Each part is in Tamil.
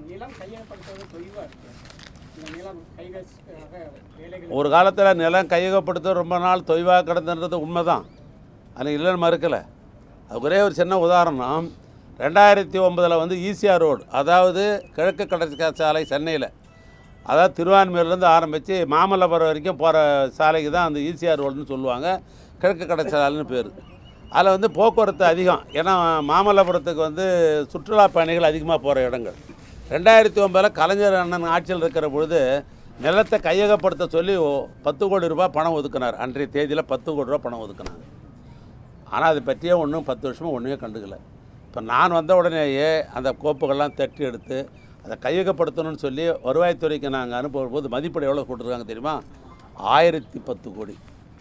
நிலம் கையகப்படுத்துவது தொய்வாக இருக்கு இந்த நிலம் கைகாக வேலைகள் ஒரு காலத்தில் நிலம் கையகப்படுத்த ரொம்ப நாள் தொய்வாக கிடந்துன்றது உண்மைதான் அது இல்லைன்னு மறுக்கலை அது ஒரே ஒரு சின்ன உதாரணம் ரெண்டாயிரத்தி ஒன்பதில் வந்து ஈசிஆர் ரோடு அதாவது கிழக்கு கடற்கரை சாலை சென்னையில் அதாவது திருவான்மையூர்லேருந்து ஆரம்பித்து மாமல்லபுரம் வரைக்கும் போகிற சாலைக்கு தான் அந்த ஈசிஆர் ரோடுன்னு சொல்லுவாங்க கிழக்கு கடற்கரை சாலைன்னு பேர் அதில் வந்து போக்குவரத்து அதிகம் ஏன்னா மாமல்லபுரத்துக்கு வந்து சுற்றுலா பயணிகள் அதிகமாக போகிற இடங்கள் ரெண்டாயிரத்தி ஒன்பதில் கலைஞர் அண்ணன் ஆட்சியில் இருக்கிற பொழுது நிலத்தை கையகப்படுத்த சொல்லி ஓ- பத்து கோடி ரூபாய் பணம் ஒதுக்கினார் அன்றைய தேதியில் பத்து கோடி ரூபாய் பணம் ஒதுக்கினாங்க ஆனால் அதை பற்றியே ஒன்றும் பத்து வருஷமாக ஒன்றுமே கண்டுக்கல இப்போ நான் வந்த உடனேயே அந்த கோப்புகள்லாம் தட்டி எடுத்து அதை கையகப்படுத்தணும்னு சொல்லி வருவாய்த்துறைக்கு நாங்கள் அனுப்பும் போது மதிப்பீடு எவ்வளோ கொடுத்துருக்காங்க தெரியுமா ஆயிரத்தி பத்து கோடி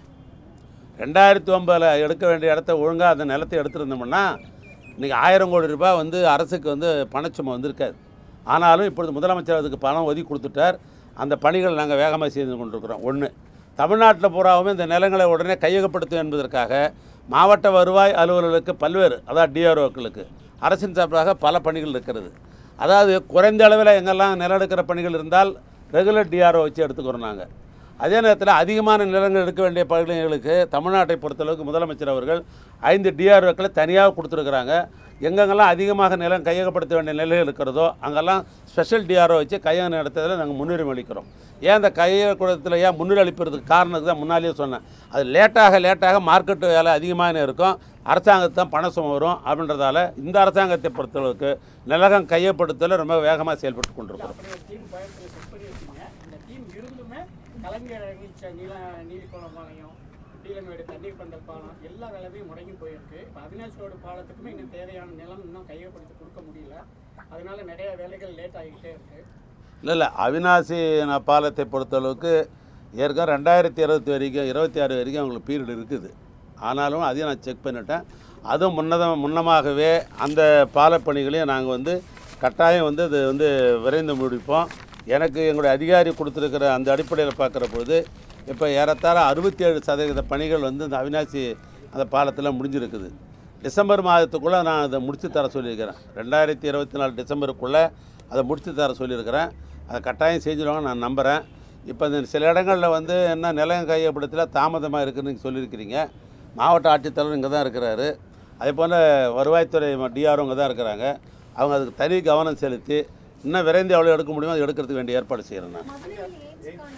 ரெண்டாயிரத்தி ஒம்பதில் எடுக்க வேண்டிய இடத்த ஒழுங்காக அந்த நிலத்தை எடுத்திருந்தோம்னா இன்றைக்கி ஆயிரம் கோடி ரூபாய் வந்து அரசுக்கு வந்து பணச்சுமை வந்திருக்காது ஆனாலும் இப்பொழுது முதலமைச்சர் அதுக்கு பணம் ஒதுக்கி கொடுத்துட்டார் அந்த பணிகள் நாங்கள் வேகமாக செய்து கொண்டிருக்கிறோம் ஒன்று தமிழ்நாட்டில் பூராவுமே இந்த நிலங்களை உடனே கையகப்படுத்தும் என்பதற்காக மாவட்ட வருவாய் அலுவலர்களுக்கு பல்வேறு அதாவது டிஆர்ஓக்களுக்கு அரசின் சார்பாக பல பணிகள் இருக்கிறது அதாவது குறைந்த அளவில் எங்கெல்லாம் நிலம் எடுக்கிற பணிகள் இருந்தால் ரெகுலர் டிஆர்ஓ வச்சு எடுத்துக்கிறோம் நாங்கள் அதே நேரத்தில் அதிகமான நிலங்கள் எடுக்க வேண்டிய பகுதிகளுக்கு தமிழ்நாட்டை பொறுத்தளவுக்கு முதலமைச்சர் அவர்கள் ஐந்து டிஆர்ஓக்களை தனியாக கொடுத்துருக்குறாங்க எங்கெங்கெல்லாம் அதிகமாக நிலம் கையகப்படுத்த வேண்டிய நிலையில் இருக்கிறதோ அங்கெல்லாம் ஸ்பெஷல் டிஆர்ஓ வச்சு கையக நடத்துறதுல நாங்கள் முன்னுரிமை அளிக்கிறோம் ஏன் அந்த கையகக்கூடத்தில் ஏன் முன்னுரிமை அளிப்பதுக்கு காரணத்துக்கு தான் முன்னாலேயே சொன்னேன் அது லேட்டாக லேட்டாக மார்க்கெட்டு வேலை அதிகமாக இருக்கும் அரசாங்கத்துக்கு தான் பண சுமை வரும் அப்படின்றதால இந்த அரசாங்கத்தை பொறுத்தளவுக்கு நிலகம் கையப்படுத்தல ரொம்ப வேகமாக செயல்பட்டு கொண்டிருக்கிறோம் அப்படி ஒரு டீம் கோயம்புத்தூர் செட் பண்ணி வச்சீங்க அந்த டீம் இருந்துமே கலைஞர் நீச்ச நீல நீலிக்குளம் பாளையம் பீலமேடு தண்ணீர் பந்தல் பாலம் எல்லா வேலையும் முடங்கி போயிருக்கு இப்போ அவினாஷ் ரோடு பாலத்துக்குமே இன்னும் தேவையான நிலம் இன்னும் கையப்படுத்தி கொடுக்க முடியல அதனால நிறைய வேலைகள் லேட் ஆகிக்கிட்டே இருக்கு இல்லை இல்லை அவினாசி ந- பாலத்தை பொறுத்தளவுக்கு ஏற்கனவே ரெண்டாயிரத்தி இருபத்தி வரைக்கும் இருபத்தி ஆறு வரைக்கும் அவங்களுக்கு பீரியட் இருக்குது ஆனாலும் அதையும் நான் செக் பண்ணிட்டேன் அதுவும் முன்னதம் முன்னமாகவே அந்த பாலப்பணிகளையும் நாங்கள் வந்து கட்டாயம் வந்து இது வந்து விரைந்து முடிப்போம் எனக்கு எங்களுடைய அதிகாரி கொடுத்துருக்கிற அந்த அடிப்படையில் பார்க்குற பொழுது இப்போ ஏறத்தாழ அறுபத்தி ஏழு சதவீத பணிகள் வந்து இந்த அவினாசி அந்த பாலத்தில் முடிஞ்சிருக்குது டிசம்பர் மாதத்துக்குள்ளே நான் அதை முடித்து தர சொல்லியிருக்கிறேன் ரெண்டாயிரத்தி இருபத்தி நாலு டிசம்பருக்குள்ளே அதை முடித்து தர சொல்லியிருக்கிறேன் அதை கட்டாயம் செஞ்சுருவாங்க நான் நம்புகிறேன் இப்போ இந்த சில இடங்களில் வந்து என்ன நிலம் கையப்படுத்தல தாமதமாக இருக்குன்னு நீங்க சொல்லியிருக்கிறீங்க மாவட்ட ஆட்சித்தலைவர் இங்கே தான் இருக்கிறாரு அதே போல் வருவாய்த்துறை டிஆர்ஓ இங்கே தான் இருக்கிறாங்க அவங்க அதுக்கு தனி கவனம் செலுத்தி இன்னும் விரைந்து எவ்வளோ எடுக்க முடியுமோ அதை எடுக்கிறதுக்கு வேண்டிய ஏற்பாடு செய்கிறேன் நான் மதுரையில் எய்ம்ஸ்க்கான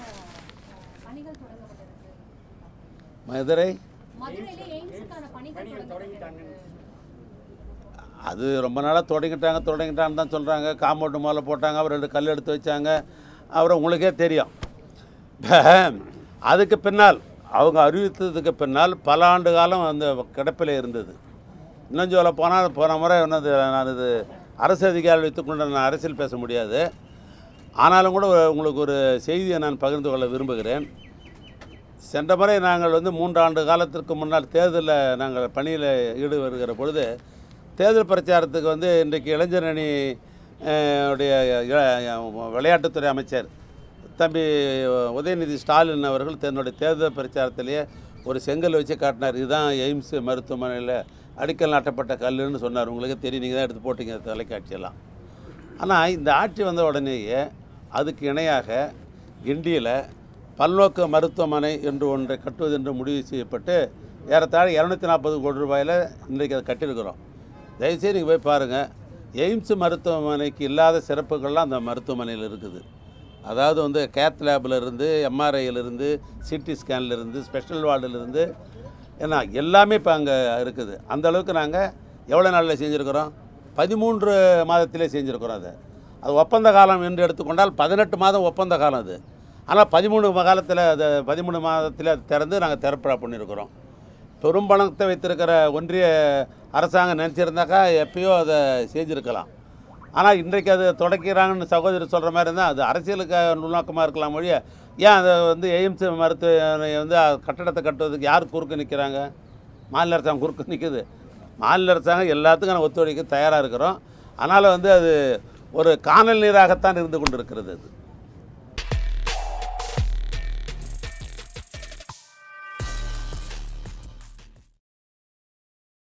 பணிகள் தொடங்கப்பட்டிருக்கு மதுரை மதுரையில எய்ம்ஸுக்கான பணிகள் பணிகள் தொடங்கப்பட்டிருக்கு தொடங்கிட்டாங்க அது ரொம்ப நாளாக தொடங்கிட்டாங்க தொடங்கிட்டான்னு தான் சொல்கிறாங்க காம்பவுண்டு மேலே போட்டாங்க அப்புறம் ரெண்டு கல் எடுத்து வச்சாங்க அப்புறம் உங்களுக்கே தெரியும் இப்ப அதுக்கு பின்னால் அவங்க அறிவித்ததுக்கு பின்னால் பல ஆண்டு காலம் அந்த கிடப்பில் இருந்தது இன்னும் சொல்ல போனால் போன முறை என்னது நான் இது அரசு அதிகாரி வைத்துக்கொண்டு நான் அரசியல் பேச முடியாது ஆனாலும் கூட ஒரு- உங்களுக்கு ஒரு செய்தியை நான் பகிர்ந்து கொள்ள விரும்புகிறேன் சென்ற முறை நாங்கள் வந்து மூன்று ஆண்டு காலத்திற்கு முன்னால் தேர்தலில் நாங்கள் பணியில் ஈடுபடுகிற பொழுது தேர்தல் பிரச்சாரத்துக்கு வந்து இன்றைக்கு இளைஞர் அணி அஹ், உடைய இள- விளையாட்டுத்துறை அமைச்சர் தம்பி உதயநிதி ஸ்டாலின் அவர்கள் தன்னுடைய தேர்தல் பிரச்சாரத்திலேயே ஒரு செங்கல் வச்சு காட்டினார் இதுதான் எய்ம்ஸ் மருத்துவமனையில் அடிக்கல் நாட்டப்பட்ட கல்லுன்னு சொன்னார் உங்களுக்கு தெரியும் நீங்கள் தான் எடுத்து போட்டீங்க தொலைக்காட்சியெல்லாம் ஆனால் இந்த ஆட்சி வந்த உடனேயே அதுக்கு இணையாக கிண்டியில் பல்நோக்கு மருத்துவமனை என்று ஒன்றை கட்டுவது என்று முடிவு செய்யப்பட்டு ஏறத்தாழ இரநூத்தி நாற்பது கோடி ரூபாயில் இன்றைக்கு அதை கட்டியிருக்கிறோம் தயவுசெய்து நீங்கள் போய் பாருங்கள் எய்ம்ஸ் மருத்துவமனைக்கு இல்லாத சிறப்புகள்லாம் அந்த மருத்துவமனையில் இருக்குது அதாவது வந்து கேத் லேபில் இருந்து எம்ஆர்ஐயில் இருந்து சிடி ஸ்கேனில் இருந்து ஸ்பெஷல் வார்டில் இருந்து ஏன்னா எல்லாமே இப்போ அங்கே இருக்குது அந்த அளவுக்கு நாங்கள் எவ்வளோ நாளில் செஞ்சுருக்கிறோம் பதிமூன்று மாதத்திலே செஞ்சுருக்கிறோம் அதை அது ஒப்பந்த காலம் என்று எடுத்துக்கொண்டால் பதினெட்டு மாதம் ஒப்பந்த காலம் அது ஆனால் பதிமூணு காலத்தில் அதை பதிமூணு மாதத்தில் அது திறந்து நாங்கள் திறப்படா பண்ணியிருக்கிறோம் பெரும் பணத்தை வைத்திருக்கிற ஒன்றிய அரசாங்கம் நினச்சிருந்தாக்கா எப்பயோ அதை செஞ்சுருக்கலாம் ஆனால் இன்றைக்கு அது தொடக்கிறாங்கன்னு சகோதரி சொல்கிற மாதிரி இருந்தால் அது அரசியலுக்கு நுண்ணோக்கமாக இருக்கலாம் மொழிய ஏன் அதை வந்து எய்ம்ஸ் மருத்துவமனை வந்து அது கட்டடத்தை கட்டுவதுக்கு யார் குறுக்க நிற்கிறாங்க மாநில அரசாங்கம் குறுக்க நிற்குது மாநில அரசாங்கம் எல்லாத்துக்கும் நான் ஒத்துழைக்க தயாராக இருக்கிறோம் அதனால் வந்து அது ஒரு காணல் நீராகத்தான் இருந்து கொண்டு இருக்கிறது அது